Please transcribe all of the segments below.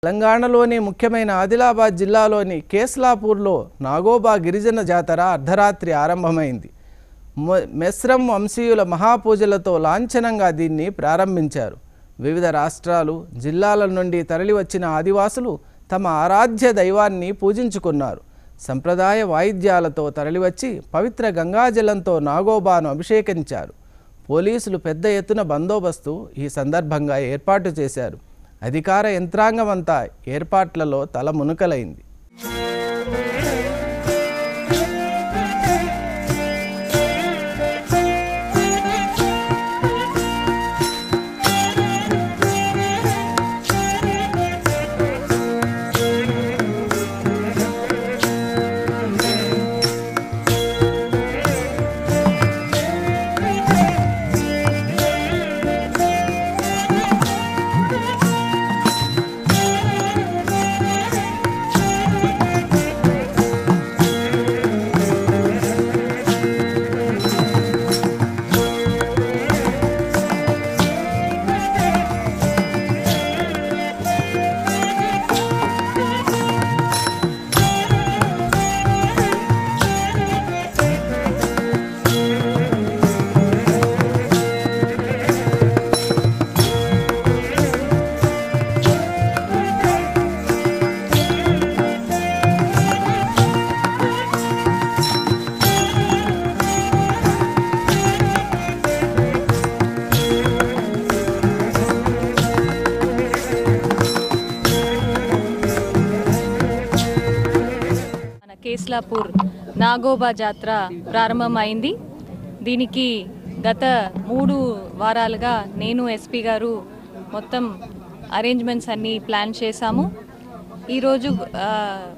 తెలంగాణలోని ముఖ్యమైన ఆదిలాబాద్ జిల్లాలోని కేస్లాపూర్లో నాగోబా గిరిజన జాతర అర్ధరాత్రి ఆరంభమైంది మొ- మెస్రం వంశీయుల మహాపూజలతో లాంఛనంగా దీన్ని ప్రారంభించారు వివిధ రాష్ట్రాలు జిల్లాల నుండి తరలివచ్చిన ఆదివాసులు తమ ఆరాధ్య దైవాన్ని పూజించుకున్నారు సంప్రదాయ వాయిద్యాలతో తరలివచ్చి పవిత్ర గంగాజలంతో నాగోబాను అభిషేకించారు పోలీసులు పెద్ద ఎత్తున బందోబస్తు ఈ సందర్భంగా ఏర్పాటు చేశారు అధికార యంత్రాంగమంతా ఏర్పాట్లలో తల మునుకలైంది మన కేస్లాపూర్ నాగోబా జాతర ప్రారంభమైంది దీనికి గత మూడు వారాలుగా నేను ఎస్పీ గారు మొత్తం అరేంజ్మెంట్స్ అన్నీ ప్లాన్ చేశాము ఈరోజు ఆ,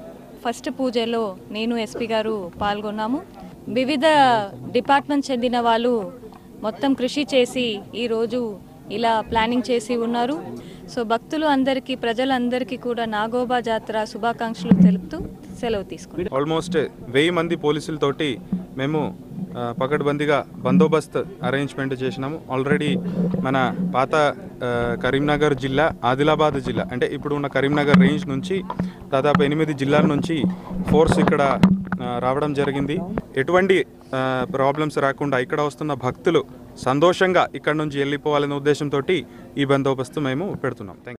ఫస్ట్ పూజలో నేను ఎస్పీ గారు పాల్గొన్నాము వివిధ డిపార్ట్మెంట్ చెందిన వాళ్ళు మొత్తం కృషి చేసి ఈరోజు ఇలా ప్లానింగ్ చేసి ఉన్నారు సో భక్తులు అందరికీ ప్రజలందరికీ కూడా నాగోబా జాతర శుభాకాంక్షలు తెలుపుతూ సెలవు తీసుకుంటాం ఆల్మోస్ట్ వెయ్యి మంది పోలీసులతోటి మేము ఆ, పకడ్బందీగా బందోబస్త్ అరేంజ్మెంట్ చేసినాము ఆల్రెడీ మన పాత ఆ, కరీంనగర్ జిల్లా ఆదిలాబాద్ జిల్లా అంటే ఇప్పుడు ఉన్న కరీంనగర్ రేంజ్ నుంచి దాదాపు ఎనిమిది జిల్లాల నుంచి ఫోర్స్ ఇక్కడ ఆ, రావడం జరిగింది ఎటువంటి ప్రాబ్లమ్స్ రాకుండా ఇక్కడ వస్తున్న భక్తులు సంతోషంగా ఇక్కడ నుంచి వెళ్ళిపోవాలనే ఉద్దేశంతో ఈ బందోబస్తు మేము పెడుతున్నాం థ్యాంక్